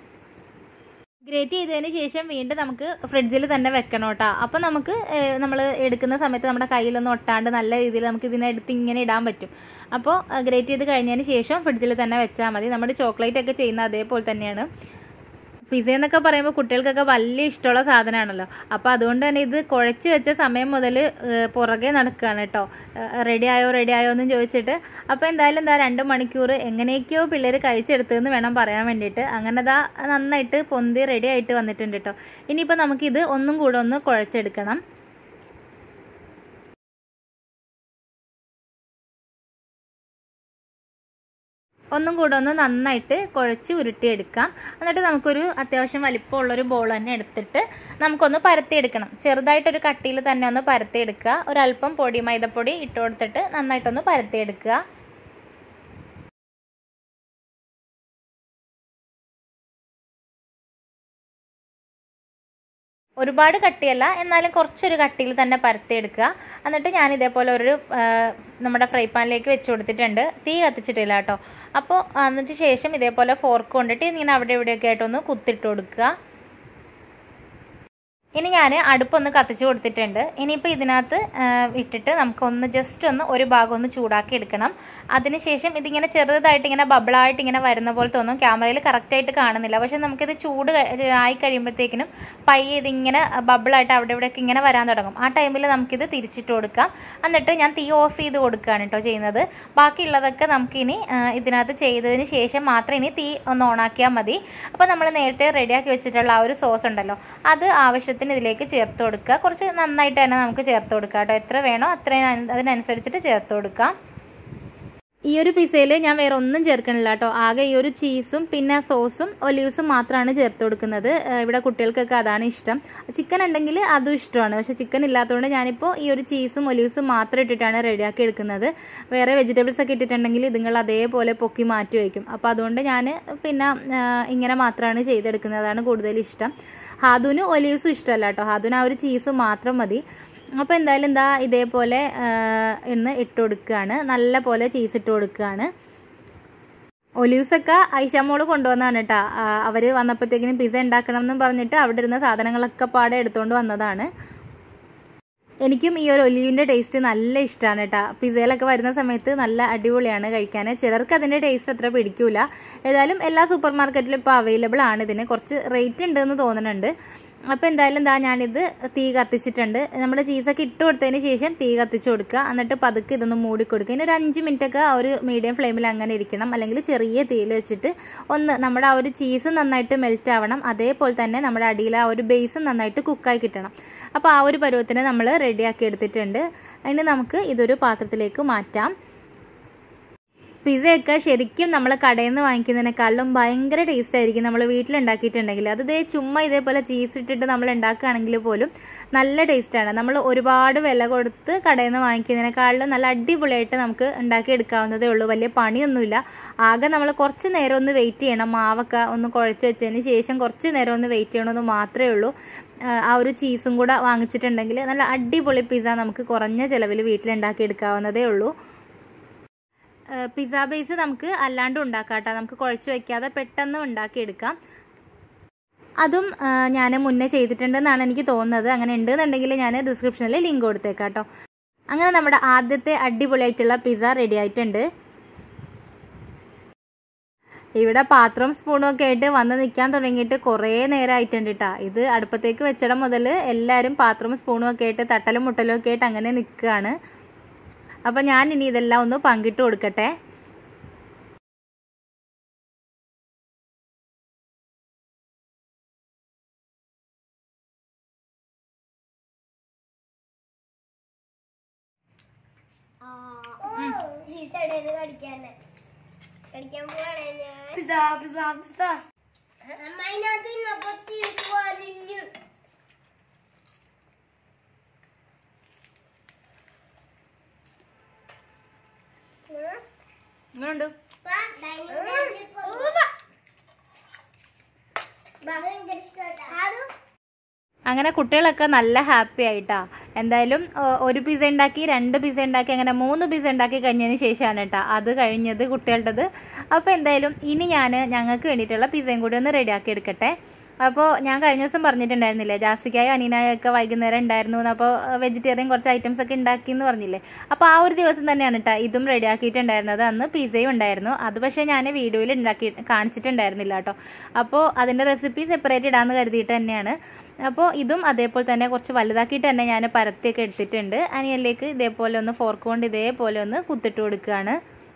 ഗ്രേറ്റ് ചെയ്തതിന് ശേഷം വീണ്ടും നമുക്ക് ഫ്രിഡ്ജിൽ തന്നെ വെക്കണം കേട്ടോ അപ്പോൾ നമുക്ക് നമ്മൾ എടുക്കുന്ന സമയത്ത് നമ്മുടെ കയ്യിലൊന്നും ഒട്ടാണ്ട് നല്ല രീതിയിൽ നമുക്ക് ഇതിനെടുത്ത് ഇങ്ങനെ ഇടാൻ പറ്റും അപ്പോൾ ഗ്രേറ്റ് ചെയ്ത് കഴിഞ്ഞതിന് ശേഷം ഫ്രിഡ്ജിൽ തന്നെ വെച്ചാൽ മതി നമ്മുടെ ചോക്ലേറ്റ് ഒക്കെ ചെയ്യുന്ന അതേപോലെ തന്നെയാണ് പിസ എന്നൊക്കെ പറയുമ്പോൾ കുട്ടികൾക്കൊക്കെ വലിയ ഇഷ്ടമുള്ള സാധനമാണല്ലോ അപ്പോൾ അതുകൊണ്ട് തന്നെ ഇത് കുഴച്ച് വെച്ച സമയം മുതൽ പുറകെ നടക്കുകയാണ് കേട്ടോ റെഡി ആയോ റെഡി ആയോ എന്നും ചോദിച്ചിട്ട് അപ്പോൾ എന്തായാലും എന്താ രണ്ട് മണിക്കൂർ എങ്ങനെയൊക്കെയോ പിള്ളേർ കഴിച്ചെടുത്തതെന്ന് വേണം പറയാൻ വേണ്ടിയിട്ട് അങ്ങനെ ദാ നന്നായിട്ട് പൊന്തി റെഡി ആയിട്ട് വന്നിട്ടുണ്ട് കേട്ടോ ഇനിയിപ്പോൾ നമുക്കിത് ഒന്നും കൂടെ ഒന്ന് കുഴച്ചെടുക്കണം ഒന്നും കൂടെ ഒന്ന് നന്നായിട്ട് കുഴച്ച് ഉരുട്ടിയെടുക്കാം എന്നിട്ട് നമുക്കൊരു അത്യാവശ്യം വലിപ്പമുള്ളൊരു ബോൾ തന്നെ എടുത്തിട്ട് നമുക്കൊന്ന് പരത്തിയെടുക്കണം ചെറുതായിട്ടൊരു കട്ടിയിൽ തന്നെ ഒന്ന് പരത്തിയെടുക്കുക ഒരല്പം പൊടി മൈദപ്പൊടി ഇട്ട് കൊടുത്തിട്ട് നന്നായിട്ടൊന്ന് പരത്തിയെടുക്കുക ഒരുപാട് കട്ടിയല്ല എന്നാലും കുറച്ചൊരു കട്ടിയിൽ തന്നെ പരത്തിയെടുക്കുക എന്നിട്ട് ഞാൻ ഇതേപോലെ ഒരു ആ, നമ്മുടെ ഫ്രൈ പാനിലേക്ക് വെച്ച് കൊടുത്തിട്ടുണ്ട് തീ കത്തിച്ചിട്ടില്ല കേട്ടോ അപ്പോൾ എന്നിട്ട് ശേഷം ഇതേപോലെ ഫോർക്ക് കൊണ്ടിട്ട് ഇങ്ങനെ അവിടെ ഇവിടെയൊക്കെ ആയിട്ടൊന്ന് കുത്തിട്ട് കൊടുക്കുക ഇനി ഞാൻ അടുപ്പൊന്ന് കത്തിച്ച് കൊടുത്തിട്ടുണ്ട് ഇനിയിപ്പോൾ ഇതിനകത്ത് ആ, ഇട്ടിട്ട് നമുക്കൊന്ന് ജസ്റ്റ് ഒന്ന് ഒരു ഭാഗം ഒന്ന് ചൂടാക്കി എടുക്കണം അതിനുശേഷം ഇതിങ്ങനെ ചെറുതായിട്ട് ഇങ്ങനെ ബബിളായിട്ട് ഇങ്ങനെ വരുന്ന പോലെ തോന്നും ക്യാമറയിൽ കറക്റ്റായിട്ട് കാണുന്നില്ല പക്ഷെ നമുക്കിത് ചൂട് കഴി- ആയി കഴിയുമ്പോഴത്തേക്കിനും പയ്യെ ഇതിങ്ങനെ ബബിളായിട്ട് അവിടെ ഇവിടെയൊക്കെ ഇങ്ങനെ വരാൻ തുടങ്ങും ആ ടൈമിൽ നമുക്കിത് തിരിച്ചിട്ട് കൊടുക്കാം എന്നിട്ട് ഞാൻ തീ ഓഫ് ചെയ്ത് കൊടുക്കുകയാണ് കേട്ടോ ചെയ്യുന്നത് ബാക്കിയുള്ളതൊക്കെ നമുക്കിനി ആ, ഇതിനകത്ത് ചെയ്തതിന് ശേഷം മാത്രം ഇനി തീ ഒന്ന് ഓണാക്കിയാൽ മതി അപ്പോൾ നമ്മൾ നേരത്തെ റെഡിയാക്കി വെച്ചിട്ടുള്ള ആ ഒരു സോസ് ഉണ്ടല്ലോ അത് ആവശ്യത്തിന് ഇതിലേക്ക് ചേർത്ത് കൊടുക്കുക കുറച്ച് നന്നായിട്ട് തന്നെ നമുക്ക് ചേർത്ത് കൊടുക്കാം കേട്ടോ എത്ര വേണോ അത്രയും അതിനനുസരിച്ചിട്ട് ചേർത്ത് കൊടുക്കാം ഈ ഒരു പിസയിൽ ഞാൻ വേറെ ഒന്നും ചേർക്കണില്ല കേട്ടോ ആകെ ഈ ഒരു ചീസും പിന്നെ സോസും ഒലീവ്സും മാത്രമാണ് ചേർത്ത് കൊടുക്കുന്നത് ഏഹ് ഇവിടെ കുട്ടികൾക്കൊക്കെ അതാണ് ഇഷ്ടം ചിക്കൻ ഉണ്ടെങ്കിൽ അതും ഇഷ്ടമാണ് പക്ഷേ ചിക്കൻ ഇല്ലാത്തതുകൊണ്ട് ഞാനിപ്പോൾ ഈ ഒരു ചീസും ഒലീവ്സും മാത്രം ഇട്ടിട്ടാണ് റെഡിയാക്കി എടുക്കുന്നത് വേറെ വെജിറ്റബിൾസ് ഒക്കെ ഇട്ടിട്ടുണ്ടെങ്കിൽ ഇതുങ്ങൾ അതേപോലെ പൊക്കി മാറ്റി വയ്ക്കും അപ്പോൾ അതുകൊണ്ട് ഞാൻ പിന്നെ ഏഹ് ഇങ്ങനെ മാത്രമാണ് ചെയ്തെടുക്കുന്നതാണ് കൂടുതൽ ഇഷ്ടം ഹാദുന് ഒലീവ്സും ഇഷ്ടമല്ല കേട്ടോ ഹാദുന് ആ ഒരു ചീസ് മാത്രം മതി അപ്പോൾ എന്തായാലും എന്താ ഇതേപോലെ ഇന്ന് ഇട്ട് കൊടുക്കുകയാണ് നല്ല പോലെ ചീസ് ഇട്ട് കൊടുക്കുകയാണ് ഒലീവ്സൊക്കെ ഐഷാമോള് കൊണ്ടുവന്നതാണ് കേട്ടോ അവർ വന്നപ്പോഴത്തേക്കിനും പിസ്സ ഉണ്ടാക്കണം എന്നും പറഞ്ഞിട്ട് അവിടെ ഇരുന്ന സാധനങ്ങളൊക്കെ പാടെ എടുത്തുകൊണ്ട് വന്നതാണ് എനിക്കും ഈ ഒരു ഒലീവിൻ്റെ ടേസ്റ്റ് നല്ല ഇഷ്ടമാണ് കേട്ടോ പിസയിലൊക്കെ വരുന്ന സമയത്ത് നല്ല അടിപൊളിയാണ് കഴിക്കാൻ ചിലർക്ക് അതിൻ്റെ ടേസ്റ്റ് അത്ര പിടിക്കൂല ഏതായാലും എല്ലാ സൂപ്പർ മാർക്കറ്റിലും ഇപ്പോൾ അവൈലബിൾ ആണ് ഇതിന് കുറച്ച് റേറ്റ് ഉണ്ടെന്ന് തോന്നുന്നുണ്ട് അപ്പോൾ എന്തായാലും എന്താ ഞാനിത് തീ കത്തിച്ചിട്ടുണ്ട് നമ്മുടെ ചീസൊക്കെ ഇട്ട് കൊടുത്തതിന് ശേഷം തീ കത്തിച്ച് കൊടുക്കുക എന്നിട്ട് പതുക്കെ ഇതൊന്ന് മൂടി കൊടുക്കുക ഇനി ഒരു അഞ്ച് മിനിറ്റൊക്കെ ആ ഒരു മീഡിയം ഫ്ലെയിമിൽ അങ്ങനെ ഇരിക്കണം അല്ലെങ്കിൽ ചെറിയ തീയിൽ വെച്ചിട്ട് ഒന്ന് നമ്മുടെ ആ ഒരു ചീസ് നന്നായിട്ട് മെൽറ്റ് ആവണം അതേപോലെ തന്നെ നമ്മുടെ അടിയിൽ ആ ഒരു ബേസ് നന്നായിട്ട് കുക്കായി കിട്ടണം അപ്പോൾ ആ ഒരു പരുവത്തിന് നമ്മൾ റെഡിയാക്കി എടുത്തിട്ടുണ്ട് അതിന് നമുക്ക് ഇതൊരു പാത്രത്തിലേക്ക് മാറ്റാം പിസയൊക്കെ ശരിക്കും നമ്മൾ കടയിൽ നിന്ന് വാങ്ങിക്കുന്നതിനേക്കാളും ഭയങ്കര ടേസ്റ്റ് ആയിരിക്കും നമ്മൾ വീട്ടിലുണ്ടാക്കിയിട്ടുണ്ടെങ്കിൽ അത് ഇതേ ചുമ്മാ ഇതേപോലെ ചീസ് ഇട്ടിട്ട് നമ്മൾ ഉണ്ടാക്കുകയാണെങ്കിൽ പോലും നല്ല ടേസ്റ്റാണ് നമ്മൾ ഒരുപാട് വില കൊടുത്ത് കടയിൽ നിന്ന് വാങ്ങിക്കുന്നതിനേക്കാളും നല്ല അടിപൊളിയായിട്ട് നമുക്ക് ഉണ്ടാക്കിയെടുക്കാവുന്നതേ ഉള്ളൂ വലിയ പണിയൊന്നുമില്ല ആകെ നമ്മൾ കുറച്ച് നേരം ഒന്ന് വെയിറ്റ് ചെയ്യണം മാവൊക്കെ ഒന്ന് കുഴച്ച് വെച്ചതിന് ശേഷം കുറച്ച് നേരം ഒന്ന് വെയിറ്റ് ചെയ്യണമെന്ന് മാത്രമേ ഉള്ളൂ ആ ഒരു ചീസും കൂടെ വാങ്ങിച്ചിട്ടുണ്ടെങ്കിൽ നല്ല അടിപൊളി പിസ്സ നമുക്ക് കുറഞ്ഞ ചിലവിൽ വീട്ടിലുണ്ടാക്കി എടുക്കാവുന്നതേ ഉള്ളൂ പിസ്സ ബേസ് നമുക്ക് അല്ലാണ്ട് ഉണ്ടാക്കാം കേട്ടോ നമുക്ക് കുഴച്ച് വയ്ക്കാതെ പെട്ടെന്ന് ഉണ്ടാക്കിയെടുക്കാം അതും ഞാൻ മുന്നേ ചെയ്തിട്ടുണ്ടെന്നാണ് എനിക്ക് തോന്നുന്നത് അങ്ങനെ ഉണ്ടെന്നുണ്ടെങ്കിൽ ഞാൻ ഡിസ്ക്രിപ്ഷനിൽ ലിങ്ക് കൊടുത്തേക്കാം കേട്ടോ അങ്ങനെ നമ്മുടെ ആദ്യത്തെ അടിപൊളിയായിട്ടുള്ള പിസ്സ റെഡി ആയിട്ടുണ്ട് ഇവിടെ പാത്രവും സ്പൂണും ഒക്കെ ആയിട്ട് വന്ന് നിൽക്കാൻ തുടങ്ങിയിട്ട് കുറേ നേരം ആയിട്ടുണ്ട് കേട്ടോ ഇത് അടുപ്പത്തേക്ക് വെച്ചിടം മുതൽ എല്ലാവരും പാത്രവും സ്പൂണും ഒക്കെ ആയിട്ട് തട്ടലും മുട്ടലും ഒക്കെ ആയിട്ട് അങ്ങനെ നിൽക്കുകയാണ് അപ്പോൾ ഞാൻ ഇനി ഇതെല്ലാം ഒന്ന് പങ്കിട്ട് കൊടുക്കട്ടെ കടിക്കാൻ പോവാണ് ഞാൻ പിസ്സ പിസ്സ പിസ്സ അമ്മ അതിനകത്ത് ഇന്നപ്പോ ചീസ് വലിഞ്ഞു ഇങ്ങനെയുണ്ട് ഭയങ്കര ഇഷ്ടമായിട്ടാ അങ്ങനെ കുട്ടികളൊക്കെ നല്ല ഹാപ്പി ആയിട്ടാ എന്തായാലും ഏഹ്, ഒരു പിസ്സ ഉണ്ടാക്കി രണ്ട് പിസ്സ ഉണ്ടാക്കി അങ്ങനെ മൂന്ന് പിസ്സ ഉണ്ടാക്കി കഴിഞ്ഞതിന് ശേഷമാണ് കേട്ടോ അത് കഴിഞ്ഞത് കുട്ടികളുടേത് അപ്പോൾ എന്തായാലും ഇനി ഞാൻ ഞങ്ങൾക്ക് വേണ്ടിയിട്ടുള്ള പിസ്സയും കൂടി ഒന്ന് റെഡിയാക്കി എടുക്കട്ടെ അപ്പോൾ ഞാൻ കഴിഞ്ഞ ദിവസം പറഞ്ഞിട്ടുണ്ടായിരുന്നില്ലേ ജാസിക്കായും അനീനായും ഒക്കെ വൈകുന്നേരം ഉണ്ടായിരുന്നു അപ്പോൾ വെജിറ്റേറിയൻ കുറച്ച് ഐറ്റംസ് ഒക്കെ ഉണ്ടാക്കി എന്ന് പറഞ്ഞില്ലേ അപ്പോൾ ആ ഒരു ദിവസം തന്നെയാണ് കേട്ടോ ഇതും റെഡിയാക്കിയിട്ടുണ്ടായിരുന്നത് അന്ന് പിസ്സയും ഉണ്ടായിരുന്നു അത് പക്ഷേ ഞാൻ വീഡിയോയിൽ ഉണ്ടാക്കി കാണിച്ചിട്ടുണ്ടായിരുന്നില്ല കേട്ടോ അപ്പോൾ അതിൻ്റെ റെസിപ്പി സെപ്പറേറ്റ് ഇടാമെന്ന് കരുതിയിട്ട് തന്നെയാണ് അപ്പോൾ ഇതും അതേപോലെ തന്നെ കുറച്ച് വലുതാക്കിയിട്ട് തന്നെ ഞാൻ പരത്തിയൊക്കെ എടുത്തിട്ടുണ്ട് അനിയനിലേക്ക് ഇതേപോലെ ഒന്ന് ഫോർക്ക് കൊണ്ട് ഇതേപോലെ ഒന്ന് കുത്തിട്ട് കൊടുക്കുകയാണ്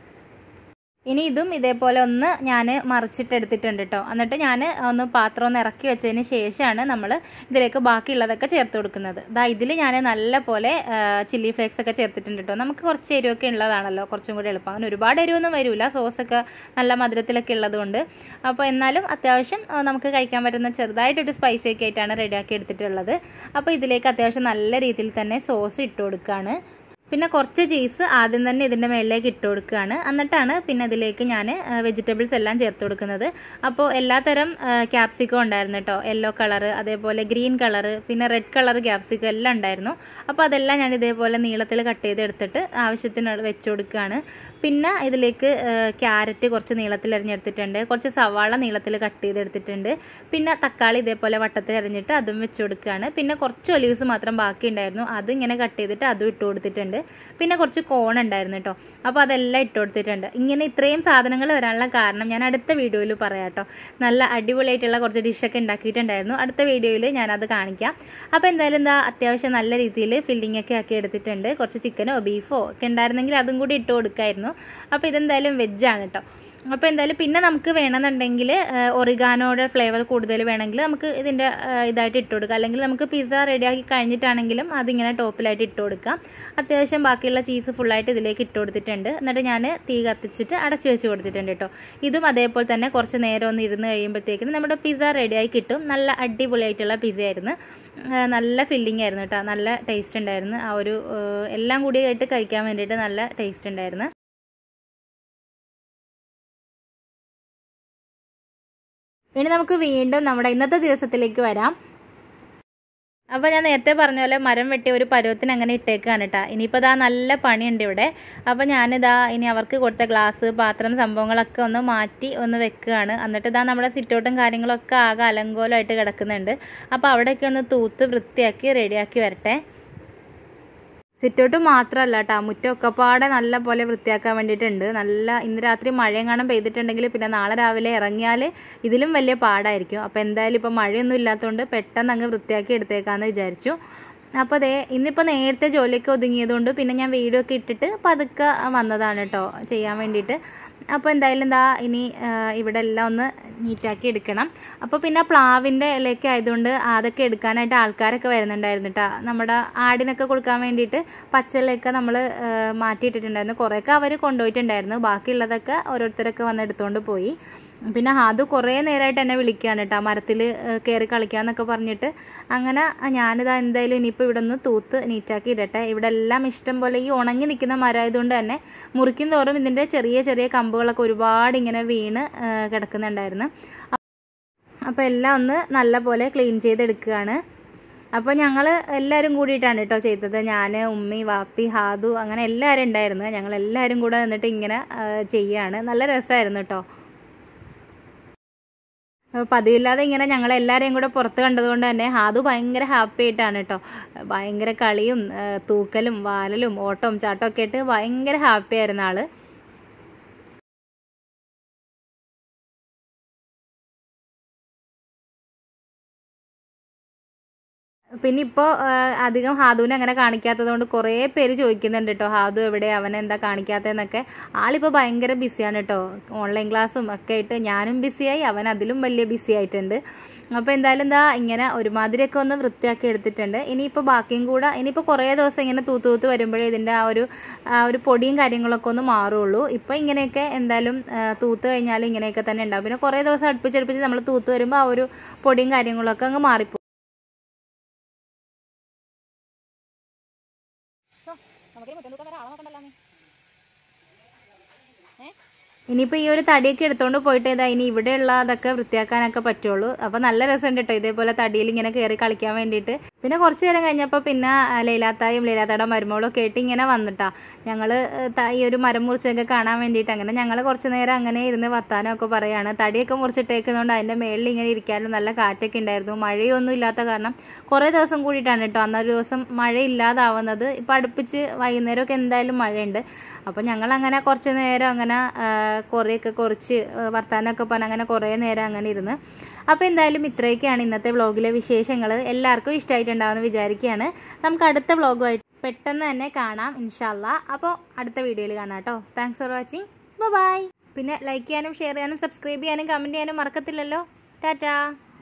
ഇനി ഇതും ഇതേപോലെ ഒന്ന് ഞാൻ മറിച്ചിട്ട് എടുത്തിട്ടുണ്ട് കേട്ടോ എന്നിട്ട് ഞാൻ ഒന്ന് പാത്രം ഒന്ന് ഇറക്കി വെച്ചതിന് ശേഷമാണ് നമ്മൾ ഇതിലേക്ക് ബാക്കിയുള്ളതൊക്കെ ചേർത്ത് കൊടുക്കുന്നത് ദാ ഇതിൽ ഞാൻ നല്ല പോലെ ചില്ലി ഫ്ലേക്സ് ഒക്കെ ചേർത്തിട്ടുണ്ട് കേട്ടോ നമുക്ക് കുറച്ച് എരിവൊക്കെ ഉള്ളതാണല്ലോ കുറച്ചും കൂടി എളുപ്പം അങ്ങനെ ഒരുപാട് എരിവൊന്നും വരില്ല സോസൊക്കെ നല്ല മധുരത്തിലൊക്കെ ഉള്ളതുകൊണ്ട് അപ്പോൾ എന്നാലും അത്യാവശ്യം ആ, നമുക്ക് കഴിക്കാൻ പറ്റുന്ന ചെറുതായിട്ടൊരു സ്പൈസി ഒക്കെ ആയിട്ടാണ് റെഡിയാക്കി എടുത്തിട്ടുള്ളത് അപ്പോൾ ഇതിലേക്ക് അത്യാവശ്യം നല്ല രീതിയിൽ തന്നെ സോസ് ഇട്ട് കൊടുക്കുകയാണ് പിന്നെ കുറച്ച് ചീസ് ആദ്യം തന്നെ ഇതിൻ്റെ മുകളിലേക്ക് ഇട്ട് കൊടുക്കുകയാണ് എന്നിട്ടാണ് പിന്നെ അതിലേക്ക് ഞാൻ വെജിറ്റബിൾസ് എല്ലാം ചേർത്ത് കൊടുക്കുന്നത് അപ്പോൾ എല്ലാത്തരം ക്യാപ്സിക്കം ഉണ്ടായിരുന്നു കേട്ടോ യെല്ലോ കളറ് അതേപോലെ ഗ്രീൻ കളറ് പിന്നെ റെഡ് കളർ ക്യാപ്സിക്കം എല്ലാം ഉണ്ടായിരുന്നു അപ്പോൾ അതെല്ലാം ഞാൻ ഇതേപോലെ നീളത്തിൽ കട്ട് ചെയ്ത് എടുത്തിട്ട് ആവശ്യത്തിന് വെച്ച് കൊടുക്കുകയാണ് പിന്നെ ഇതിലേക്ക് ക്യാരറ്റ് കുറച്ച് നീളത്തിൽ അരിഞ്ഞെടുത്തിട്ടുണ്ട് കുറച്ച് സവാള നീളത്തിൽ കട്ട് ചെയ്തെടുത്തിട്ടുണ്ട് പിന്നെ തക്കാളി ഇതേപോലെ വട്ടത്തിൽ അരിഞ്ഞിട്ട് അതും വെച്ച് കൊടുക്കുകയാണ് പിന്നെ കുറച്ച് ഒലീവ്സ് മാത്രം ബാക്കി ഉണ്ടായിരുന്നു അത് ഇങ്ങനെ കട്ട് ചെയ്തിട്ട് അതും ഇട്ട് കൊടുത്തിട്ടുണ്ട് പിന്നെ കുറച്ച് കോൺ ഉണ്ടായിരുന്നു കേട്ടോ അപ്പോൾ അതെല്ലാം ഇട്ട് കൊടുത്തിട്ടുണ്ട് ഇങ്ങനെ ഇത്രയും സാധനങ്ങൾ വരാനുള്ള കാരണം ഞാൻ അടുത്ത വീഡിയോയിൽ പറയാം കേട്ടോ നല്ല അടിപൊളിയായിട്ടുള്ള കുറച്ച് ഡിഷൊക്കെ ഉണ്ടാക്കിയിട്ടുണ്ടായിരുന്നു അടുത്ത വീഡിയോയിൽ ഞാനത് കാണിക്കാം അപ്പോൾ എന്തായാലും എന്താ അത്യാവശ്യം നല്ല രീതിയിൽ ഫില്ലിംഗ് ഒക്കെ ആക്കി എടുത്തിട്ടുണ്ട് കുറച്ച് ചിക്കനോ ബീഫോ ഒക്കെ ഉണ്ടായിരുന്നെങ്കിൽ അതും കൂടി ഇട്ട് കൊടുക്കായിരുന്നു അപ്പോൾ ഇതെന്തായാലും വെജാണ് കേട്ടോ അപ്പോൾ എന്തായാലും പിന്നെ നമുക്ക് വേണമെന്നുണ്ടെങ്കിൽ ഒറിഗാനോയുടെ ഫ്ലേവർ കൂടുതൽ വേണമെങ്കിൽ നമുക്ക് ഇതിൻ്റെ ഇതായിട്ട് ഇട്ട് കൊടുക്കാം അല്ലെങ്കിൽ നമുക്ക് പിസ്സ റെഡിയാക്കി കഴിഞ്ഞിട്ടാണെങ്കിലും അതിങ്ങനെ ടോപ്പിലായിട്ട് ഇട്ട് കൊടുക്കാം അത്യാവശ്യം ബാക്കിയുള്ള ചീസ് ഫുള്ളായിട്ട് ഇതിലേക്ക് ഇട്ട് കൊടുത്തിട്ടുണ്ട് എന്നിട്ട് ഞാൻ തീ കത്തിച്ചിട്ട് അടച്ചു വെച്ച് കൊടുത്തിട്ടുണ്ട് കേട്ടോ ഇതും അതേപോലെ തന്നെ കുറച്ച് നേരം ഒന്ന് ഇരുന്ന് കഴിയുമ്പോഴത്തേക്കിനും നമ്മുടെ പിസ്സ റെഡിയായി കിട്ടും നല്ല അടിപൊളിയായിട്ടുള്ള പിസ്സ ആയിരുന്നു ആ, നല്ല ഫില്ലിംഗ് ആയിരുന്നു കേട്ടോ നല്ല ടേസ്റ്റ് ഉണ്ടായിരുന്നു ആ ഒരു ആ, എല്ലാം കൂടി ആയിട്ട് കഴിക്കാൻ വേണ്ടിയിട്ട് നല്ല ടേസ്റ്റ് ഉണ്ടായിരുന്നു ഇനി നമുക്ക് വീണ്ടും നമ്മുടെ ഇന്നത്തെ ദിവസത്തിലേക്ക് വരാം അപ്പോൾ ഞാൻ നേരത്തെ പറഞ്ഞ പോലെ മരം വെട്ടി ഒരു പരുവത്തിന് അങ്ങനെ ഇട്ടേക്കാണ് കേട്ടോ ഇനിയിപ്പോൾ ഇതാ നല്ല പണിയുണ്ട് ഇവിടെ അപ്പോൾ ഞാനിതാ ഇനി അവർക്ക് കൊടുത്ത ഗ്ലാസ് പാത്രം സംഭവങ്ങളൊക്കെ ഒന്ന് മാറ്റി ഒന്ന് വെക്കുകയാണ് എന്നിട്ട് ഇതാ നമ്മുടെ സിറ്റൗട്ടും കാര്യങ്ങളൊക്കെ ആകെ അലങ്കോലമായിട്ട് കിടക്കുന്നുണ്ട് അപ്പോൾ അവിടെയൊക്കെ ഒന്ന് തൂത്ത് വൃത്തിയാക്കി റെഡിയാക്കി വരട്ടെ സിറ്റൗട്ട് മാത്രമല്ല കേട്ടോ മുറ്റമൊക്കെ പാടെ നല്ല പോലെ വൃത്തിയാക്കാൻ വേണ്ടിയിട്ടുണ്ട് നല്ല ഇന്ന് രാത്രി മഴയും കാണാൻ പെയ്തിട്ടുണ്ടെങ്കിൽ പിന്നെ നാളെ രാവിലെ ഇറങ്ങിയാൽ ഇതിലും വലിയ പാടായിരിക്കും അപ്പോൾ എന്തായാലും ഇപ്പോൾ മഴയൊന്നും ഇല്ലാത്തതുകൊണ്ട് പെട്ടെന്ന് അങ്ങ് വൃത്തിയാക്കി എടുത്തേക്കാമെന്ന് വിചാരിച്ചു അപ്പോൾ അതേ ഇന്നിപ്പോൾ നേരത്തെ ജോലിയൊക്കെ ഒതുങ്ങിയതുകൊണ്ട് പിന്നെ ഞാൻ വീഡിയോ ഒക്കെ ഇട്ടിട്ട് പതുക്കെ വന്നതാണ് കേട്ടോ ചെയ്യാൻ വേണ്ടിയിട്ട് അപ്പോൾ എന്തായാലും എന്താ ഇനി ആ, ഇവിടെ എല്ലാം ഒന്ന് നീറ്റാക്കി എടുക്കണം അപ്പോൾ പിന്നെ പ്ലാവിൻ്റെ ഇലയൊക്കെ ആയതുകൊണ്ട് അതൊക്കെ എടുക്കാനായിട്ട് ആൾക്കാരൊക്കെ വരുന്നുണ്ടായിരുന്നു കേട്ടോ നമ്മുടെ ആടിനൊക്കെ കൊടുക്കാൻ വേണ്ടിയിട്ട് പച്ചിലയൊക്കെ നമ്മൾ മാറ്റിയിട്ടിട്ടുണ്ടായിരുന്നു കുറേയൊക്കെ അവർ കൊണ്ടുപോയിട്ടുണ്ടായിരുന്നു ബാക്കിയുള്ളതൊക്കെ ഓരോരുത്തരൊക്കെ വന്ന് എടുത്തുകൊണ്ട് പോയി പിന്നെ അത് കുറേ നേരമായിട്ട് എന്നെ വിളിക്കുകയാണ് കേട്ടോ മരത്തിൽ കയറി കളിക്കാന്നൊക്കെ പറഞ്ഞിട്ട് അങ്ങനെ ഞാനിതാ എന്തായാലും ഇനിയിപ്പോൾ ഇവിടെ ഒന്ന് തൂത്ത് നീറ്റാക്കി ഇടട്ടെ ഇവിടെ എല്ലാം ഇഷ്ടം പോലെ ഈ ഉണങ്ങി നിൽക്കുന്ന മരമായതുകൊണ്ട് തന്നെ മുറിക്കും തോറും ഇതിൻ്റെ ചെറിയ ചെറിയ കമ്പുകളൊക്കെ ഒരുപാട് ഇങ്ങനെ വീണ് ആ, കിടക്കുന്നുണ്ടായിരുന്നു അപ്പോൾ എല്ലാം ഒന്ന് നല്ല പോലെ ക്ലീൻ ചെയ്തെടുക്കുകയാണ് അപ്പോൾ ഞങ്ങൾ എല്ലാവരും കൂടിയിട്ടാണ് കേട്ടോ ചെയ്തത് ഞാൻ ഉമ്മി വാപ്പി ഹാദു അങ്ങനെ എല്ലാവരും ഉണ്ടായിരുന്നു ഞങ്ങൾ എല്ലാവരും കൂടെ നിന്നിട്ട് ഇങ്ങനെ ആ, ചെയ്യാണ് നല്ല രസമായിരുന്നു കേട്ടോ അപ്പോൾ പതിവില്ലാതെ ഇങ്ങനെ ഞങ്ങൾ എല്ലാവരെയും കൂടെ പുറത്ത് കണ്ടതുകൊണ്ട് തന്നെ ഹാദു ഭയങ്കര ഹാപ്പി ആയിട്ടാണ് കേട്ടോ ഭയങ്കര കളിയും ആ, തൂക്കലും വാലലും ഓട്ടവും ചാട്ടവും ഒക്കെ ആയിട്ട് ഭയങ്കര ഹാപ്പി ആയിരുന്നു ആള് പിന്നെ ഇപ്പോൾ അധികം ഹാദുവിനെ അങ്ങനെ കാണിക്കാത്തത് കൊണ്ട് കുറേ പേര് ചോദിക്കുന്നുണ്ട് കേട്ടോ ഹാദു എവിടെ അവൻ എന്താ കാണിക്കാത്തതെന്നൊക്കെ ആളിപ്പോൾ ഭയങ്കര ബിസിയാണ് കേട്ടോ ഓൺലൈൻ ക്ലാസ്സും ഒക്കെ ആയിട്ട് ഞാനും ബിസിയായി അവൻ അതിലും വലിയ ബിസി ആയിട്ടുണ്ട് അപ്പോൾ എന്തായാലും എന്താ ഇങ്ങനെ ഒരുമാതിരിയൊക്കെ ഒന്ന് വൃത്തിയാക്കി എടുത്തിട്ടുണ്ട് ഇനിയിപ്പോൾ ബാക്കിയും കൂടെ ഇനിയിപ്പോൾ കുറേ ദിവസം ഇങ്ങനെ തൂത്ത് തൂത്ത് വരുമ്പോഴേ ഇതിൻ്റെ ആ ഒരു ആ ഒരു പൊടിയും കാര്യങ്ങളൊക്കെ ഒന്ന് മാറുള്ളൂ ഇപ്പോൾ ഇങ്ങനെയൊക്കെ എന്തായാലും ആ, തൂത്ത് കഴിഞ്ഞാൽ ഇങ്ങനെയൊക്കെ തന്നെ ഉണ്ടാവും പിന്നെ കുറേ ദിവസം അടുപ്പിച്ചടുപ്പിച്ച് നമ്മൾ തൂത്ത് വരുമ്പോൾ ആ ഒരു പൊടിയും കാര്യങ്ങളൊക്കെ അങ്ങ് മാറിപ്പോകും ഇനിയിപ്പോൾ ഈ ഒരു തടിയൊക്കെ എടുത്തോണ്ട് പോയിട്ട് ഇതാ ഇനി ഇവിടെയുള്ള അതൊക്കെ വൃത്തിയാക്കാനൊക്കെ പറ്റുള്ളൂ അപ്പോൾ നല്ല രസമുണ്ട് കേട്ടോ ഇതേപോലെ തടിയിൽ ഇങ്ങനെ കയറി കളിക്കാൻ വേണ്ടിയിട്ട് പിന്നെ കുറച്ച് നേരം കഴിഞ്ഞപ്പോൾ പിന്നെ ആ, ലൈലാത്തായും ലൈലാത്തയുടെ മരുമകളും ഒക്കെ ആയിട്ട് ഇങ്ങനെ വന്നിട്ടാ ഞങ്ങൾ ഈ ഒരു മരം മുറിച്ചൊക്കെ കാണാൻ വേണ്ടിയിട്ട് അങ്ങനെ ഞങ്ങൾ കുറച്ച് നേരം അങ്ങനെ ഇരുന്ന് വർത്താനമൊക്കെ പറയാണ് തടിയൊക്കെ മുറിച്ചിട്ടേക്കുന്നതുകൊണ്ട് അതിൻ്റെ മേളിൽ ഇങ്ങനെ ഇരിക്കാനും നല്ല കാറ്റൊക്കെ ഉണ്ടായിരുന്നു മഴയൊന്നും ഇല്ലാത്ത കാരണം കുറേ ദിവസം കൂടിയിട്ടാണ് കേട്ടോ അന്നൊരു ദിവസം മഴ ഇല്ലാതാവുന്നത് ഇപ്പം അടുപ്പിച്ച് വൈകുന്നേരമൊക്കെ എന്തായാലും മഴയുണ്ട് അപ്പോൾ ഞങ്ങൾ അങ്ങനെ കുറച്ച് നേരം അങ്ങനെ ആ, കുറേയൊക്കെ കുറച്ച് ആ, വർത്താനമൊക്കെ പറഞ്ഞ് അങ്ങനെ കുറേ നേരം അങ്ങനെ ഇരുന്ന് അപ്പോൾ എന്തായാലും ഇത്രയൊക്കെയാണ് ഇന്നത്തെ വ്ളോഗിലെ വിശേഷങ്ങൾ എല്ലാവർക്കും ഇഷ്ടമായിട്ടുണ്ടാവുമെന്ന് വിചാരിക്കുകയാണ് നമുക്ക് അടുത്ത വ്ളോഗുമായിട്ട് പെട്ടെന്ന് തന്നെ കാണാം ഇൻഷാല്ല അപ്പോൾ അടുത്ത വീഡിയോയിൽ കാണാം കേട്ടോ താങ്ക്സ് ഫോർ വാച്ചിങ് ബൈ പിന്നെ ലൈക്ക് ചെയ്യാനും ഷെയർ ചെയ്യാനും സബ്സ്ക്രൈബ് ചെയ്യാനും കമൻറ്റ് ചെയ്യാനും മറക്കത്തില്ലല്ലോ ടാറ്റാ